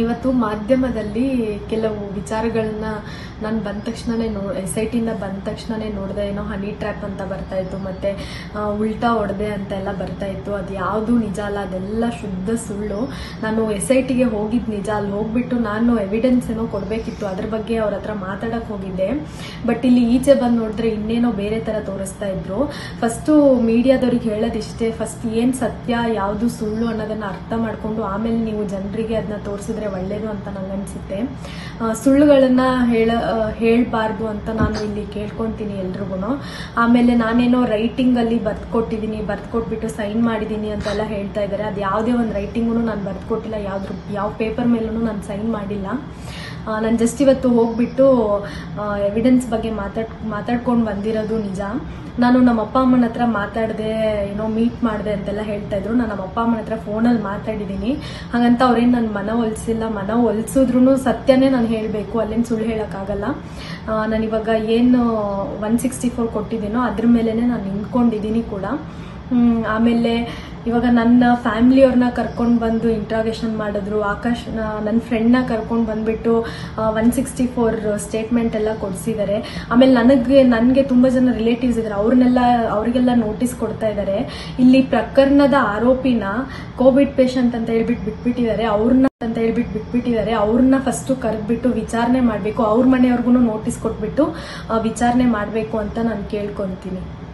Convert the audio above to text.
ಇವತ್ತು ಮಾಧ್ಯಮದಲ್ಲಿ ಕೆಲವು ವಿಚಾರಗಳನ್ನ ನಾನು ಬಂದ ತಕ್ಷಣನೇ ನೋ ಎಸ್ ಐ ಟಿಯಿಂದ ಬಂದ ತಕ್ಷಣನೇ ನೋಡಿದೆ ಏನೋ ಹನಿ ಟ್ರ್ಯಾಪ್ ಅಂತ ಬರ್ತಾ ಇತ್ತು ಮತ್ತೆ ಆ, ಉಲ್ಟಾ ಹೊಡೆದೆ ಅಂತ ಎಲ್ಲ ಬರ್ತಾ ಇತ್ತು ಅದು ಯಾವುದು ನಿಜ ಅಲ್ಲ ಅದೆಲ್ಲ ಶುದ್ಧ ಸುಳ್ಳು ನಾನು ಎಸ್ ಐ ಟಿಗೆ ಹೋಗಿದ್ದು ನಿಜ ಅಲ್ಲಿ ಹೋಗ್ಬಿಟ್ಟು ನಾನು ಎವಿಡೆನ್ಸ್ ಏನೋ ಕೊಡಬೇಕಿತ್ತು ಅದ್ರ ಬಗ್ಗೆ ಅವ್ರ ಹತ್ರ ಮಾತಾಡಕ್ ಹೋಗಿದ್ದೆ ಬಟ್ ಇಲ್ಲಿ ಈಚೆ ಬಂದು ನೋಡಿದ್ರೆ ಇನ್ನೇನೋ ಬೇರೆ ತರ ತೋರಿಸ್ತಾ ಇದ್ರು ಫಸ್ಟು ಮೀಡಿಯಾದವ್ರಿಗೆ ಹೇಳೋದಿಷ್ಟೇ ಫಸ್ಟ್ ಏನ್ ಸತ್ಯ ಯಾವುದು ಸುಳ್ಳು ಅನ್ನೋದನ್ನ ಅರ್ಥ ಮಾಡ್ಕೊಂಡು ಆಮೇಲೆ ನೀವು ಜನರಿಗೆ ಅದನ್ನ ತೋರಿಸಿದ್ರೆ ಒಳ್ಳೇದು ಅಂತ ನಂಗನ್ಸುತ್ತೆ ಆ, ಸುಳ್ಳುಗಳನ್ನ ಹೇಳ ಹೇಳಬಾರ್ದು ಅಂತ ನಾನು ಇಲ್ಲಿ ಕೇಳ್ಕೊಂತೀನಿ ಎಲ್ರಿಗೂ ಆಮೇಲೆ ನಾನೇನೋ ರೈಟಿಂಗ್ ಅಲ್ಲಿ ಬರ್ದ್ಕೊಟ್ಟಿದ್ದೀನಿ ಬರ್ದ್ಕೊಟ್ಬಿಟ್ಟು ಸೈನ್ ಮಾಡಿದ್ದೀನಿ ಅಂತೆಲ್ಲ ಹೇಳ್ತಾ ಇದ್ದಾರೆ ಅದು ಯಾವುದೇ ಒಂದು ರೈಟಿಂಗು ನಾನು ಬರ್ದ್ಕೊಟ್ಟಿಲ್ಲ ಯಾವ್ದ್ರ ಯಾವ ಪೇಪರ್ ಮೇಲೂ ನಾನು ಸೈನ್ ಮಾಡಿಲ್ಲ ನಾನು ಜಸ್ಟ್ ಇವತ್ತು ಹೋಗ್ಬಿಟ್ಟು ಎವಿಡೆನ್ಸ್ ಬಗ್ಗೆ ಮಾತಾಡ್ ಮಾತಾಡ್ಕೊಂಡು ಬಂದಿರೋದು ನಿಜ ನಾನು ನಮ್ಮ ಅಪ್ಪ ಅಮ್ಮನ ಹತ್ರ ಮಾತಾಡಿದೆ ಏನೋ ಮೀಟ್ ಮಾಡಿದೆ ಅಂತೆಲ್ಲ ಹೇಳ್ತಾ ಇದ್ರು ನಾನು ನಮ್ಮ ಅಪ್ಪ ಅಮ್ಮನ ಹತ್ರ ಫೋನಲ್ಲಿ ಮಾತಾಡಿದ್ದೀನಿ ಹಾಗಂತ ಅವ್ರೇನು ನನ್ನ ಮನ ಒಲಿಸಿಲ್ಲ ಮನ ಒಲಿಸಿದ್ರು ಸತ್ಯನೇ ನಾನು ಹೇಳಬೇಕು ಅಲ್ಲೇನು ಸುಳ್ಳು ಹೇಳೋಕ್ಕಾಗಲ್ಲ ನಾನು ಇವಾಗ ಏನು ಒನ್ ಸಿಕ್ಸ್ಟಿ ಫೋರ್ ಕೊಟ್ಟಿದ್ದೀನೋ ಅದ್ರ ಮೇಲೇ ನಾನು ನಿಂತ್ಕೊಂಡಿದ್ದೀನಿ ಕೂಡ ಹ್ಮ್, ಆಮೇಲೆ ಇವಾಗ ನನ್ನ ಫ್ಯಾಮಿಲಿಯವ್ರನ್ನ ಕರ್ಕೊಂಡು ಬಂದು ಇಂಟ್ರಾಗೇಷನ್ ಮಾಡಿದ್ರು ಆಕಾಶ್ ನನ್ನ ಫ್ರೆಂಡ್ನ ಕರ್ಕೊಂಡು ಬಂದ್ಬಿಟ್ಟು ಒನ್ ಸಿಕ್ಸ್ಟಿ ಫೋರ್ ಸ್ಟೇಟ್ಮೆಂಟ್ ಎಲ್ಲ ಕೊಡಿಸಿದ್ದಾರೆ ಆಮೇಲೆ ನನಗೆ ನನಗೆ ತುಂಬ ಜನ ರಿಲೇಟಿವ್ಸ್ ಇದ್ದಾರೆ ಅವ್ರನ್ನೆಲ್ಲ ಅವರಿಗೆಲ್ಲ ನೋಟಿಸ್ ಕೊಡ್ತಾ ಇದ್ದಾರೆ ಇಲ್ಲಿ ಪ್ರಕರಣದ ಆರೋಪಿನ ಕೋವಿಡ್ ಪೇಷಂಟ್ ಅಂತ ಹೇಳ್ಬಿಟ್ಟು ಬಿಟ್ಬಿಟ್ಟಿದ್ದಾರೆ ಅವ್ರನ್ನ ಅಂತ ಹೇಳ್ಬಿಟ್ಟು ಬಿಟ್ಬಿಟ್ಟಿದ್ದಾರೆ ಅವ್ರನ್ನ ಫಸ್ಟ್ ಕರೆದ್ಬಿಟ್ಟು ವಿಚಾರಣೆ ಮಾಡಬೇಕು ಅವ್ರ ಮನೆಯವ್ರಿಗೂ ನೋಟಿಸ್ ಕೊಟ್ಬಿಟ್ಟು ಆ, ವಿಚಾರಣೆ ಮಾಡಬೇಕು ಅಂತ ನಾನು ಕೇಳ್ಕೊಂತೀನಿ